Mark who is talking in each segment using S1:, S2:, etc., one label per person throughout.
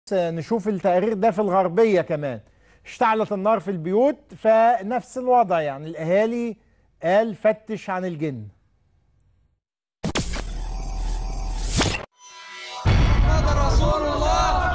S1: نشوف التقرير ده في الغربية كمان اشتعلت النار في البيوت فنفس الوضع يعني الأهالي قال فتش عن الجن
S2: رسول الله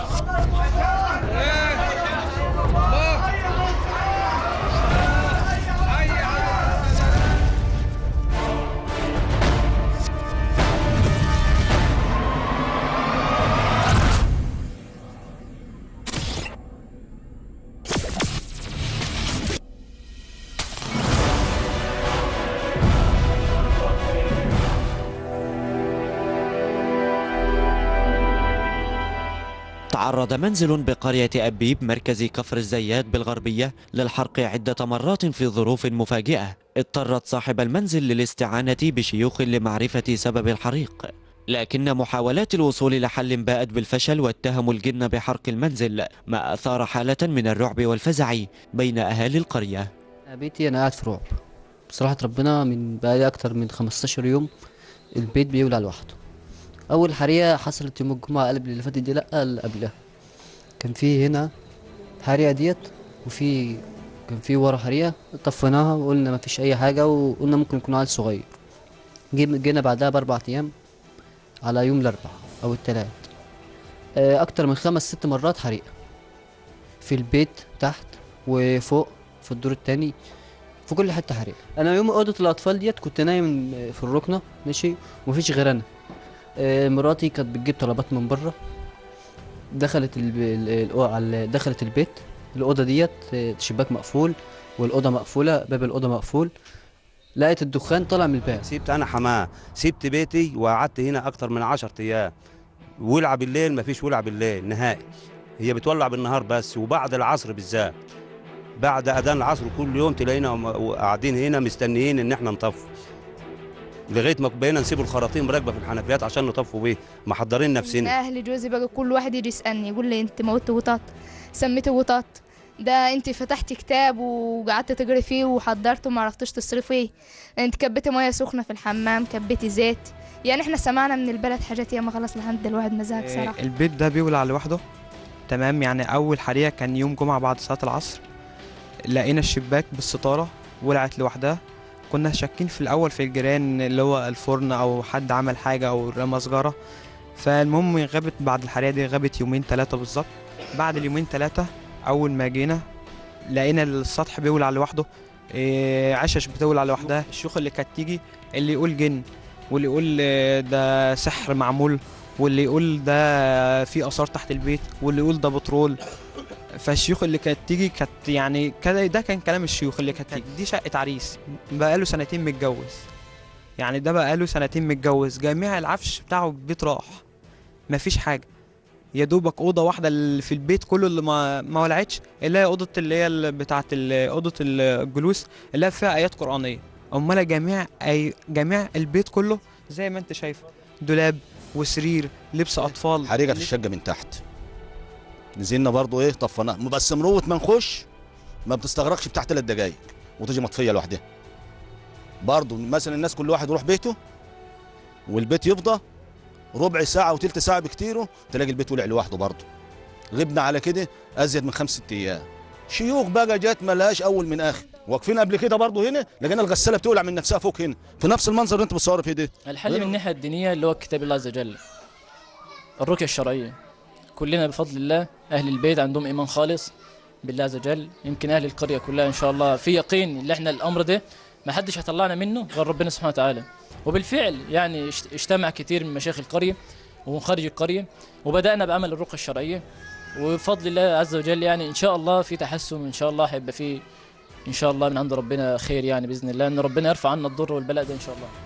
S3: تعرض منزل بقرية أبيب مركز كفر الزيات بالغربية للحرق عدة مرات في ظروف مفاجئة اضطرت صاحب المنزل للاستعانة بشيوخ لمعرفة سبب الحريق لكن محاولات الوصول لحل باءت بالفشل واتهموا الجن بحرق المنزل ما أثار حالة من الرعب والفزع بين أهالي القرية
S4: بيتي انا قاعد في رعب بصراحة ربنا من بقالي اكتر من 15 يوم البيت بيولع لوحده اول حريقة حصلت يوم الجمعة قلب اللي فاتت دي لا اللي قبلها كان في هنا حريقة ديت وفي كان في ورا حريقة طفيناها وقلنا ما فيش اي حاجة وقلنا ممكن يكون عيل صغير جي- جينا بعدها باربع ايام على يوم الاربعاء او التلات آه، اكتر من خمس ست مرات حريقة في البيت تحت وفوق في الدور التاني في كل حته حريقه انا يوم اوضه الاطفال ديت كنت نايم في الركنه ماشي ومفيش غير انا آه، مراتي كانت بتجيب طلبات من بره دخلت الب... ال- الأو- على دخلت البيت الاوضه ديت آه، شباك مقفول والاوضه مقفوله باب الاوضه مقفول لقيت الدخان طالع من الباب
S5: سيبت انا حماه سيبت بيتي وقعدت هنا اكتر من 10 ايام ولع بالليل مفيش ولع بالليل نهائي هي بتولع بالنهار بس وبعد العصر بالذات بعد اذان العصر كل يوم تلاقينا م- قاعدين هنا مستنيين ان احنا نطفي لغايه ما بقينا نسيب الخراطيم راكبه في الحنفيات عشان نطفوا بيه محضرين
S6: من
S5: نفسنا
S6: اهل جوزي بقى كل واحد يجي يسالني يقول لي انت موتت وطاط سميتي وطاط ده انت فتحتي كتاب وقعدت تقري فيه وحضرته وما عرفتش تصرفيه انت كبيتي ميه سخنه في الحمام كبيتي زيت يعني احنا سمعنا من البلد حاجات ياما خلاص لحد الواحد مزاج صراحه
S7: البيت ده بيولع لوحده تمام يعني اول حريقه كان يوم جمعه بعد صلاه العصر لقينا الشباك بالستاره ولعت لوحدها كنا شاكين في الاول في الجيران اللي هو الفرن او حد عمل حاجه او رمى سجاره فالمهم غابت بعد الحريقه دي غابت يومين ثلاثه بالظبط بعد اليومين ثلاثه اول ما جينا لقينا السطح بيولع لوحده إيه، عشش بتولع لوحدها الشيوخ اللي كانت تيجي اللي يقول جن واللي يقول آه، ده سحر معمول واللي يقول ده في اثار تحت البيت واللي يقول ده بترول فالشيوخ اللي كانت تيجي كانت يعني كده ده كان كلام الشيوخ اللي كانت تيجي دي شقه عريس بقاله سنتين متجوز يعني ده بقاله سنتين متجوز جميع العفش بتاعه البيت راح مفيش حاجه يا دوبك اوضه واحده اللي في البيت كله اللي ما ما ولعتش اللي هي اوضه اللي هي ال- بتاعه ال- اوضه الجلوس اللي هي فيها ايات قرانيه امال جميع اي جميع البيت كله زي ما انت شايف دولاب وسرير لبس اطفال
S8: حريقه في الشقه من تحت نزلنا برضو ايه طفيناها بس مروه ما نخش ما بتستغرقش بتاع ثلاث دقايق وتيجي مطفيه لوحدها برضو مثلا الناس كل واحد يروح بيته والبيت يفضى ربع ساعه وثلث ساعه بكتيره تلاقي البيت ولع لوحده برضو غبنا على كده ازيد من خمس ست ايام شيوخ بقى جت ملهاش اول من اخر واقفين قبل كده برضو هنا لقينا الغساله بتولع من نفسها فوق هنا في نفس المنظر اللي انت بتصور فيه ده
S9: الحل من الناحية الدينية اللي هو كتاب الله عز وجل الرقية الشرعية كلنا بفضل الله أهل البيت عندهم إيمان خالص بالله عز وجل يمكن أهل القرية كلها إن شاء الله في يقين إن إحنا الأمر ده ما حدش هيطلعنا منه غير ربنا سبحانه وتعالى وبالفعل يعني اشت- اجتمع كثير من مشايخ القرية ومن خارج القرية وبدأنا بعمل الرقية الشرعية وبفضل الله عز وجل يعني إن شاء الله في تحسن إن شاء الله هيبقى في إن شاء الله من عند ربنا خير يعني بإذن الله إن ربنا يرفع عنا الضر والبلاء ده إن شاء الله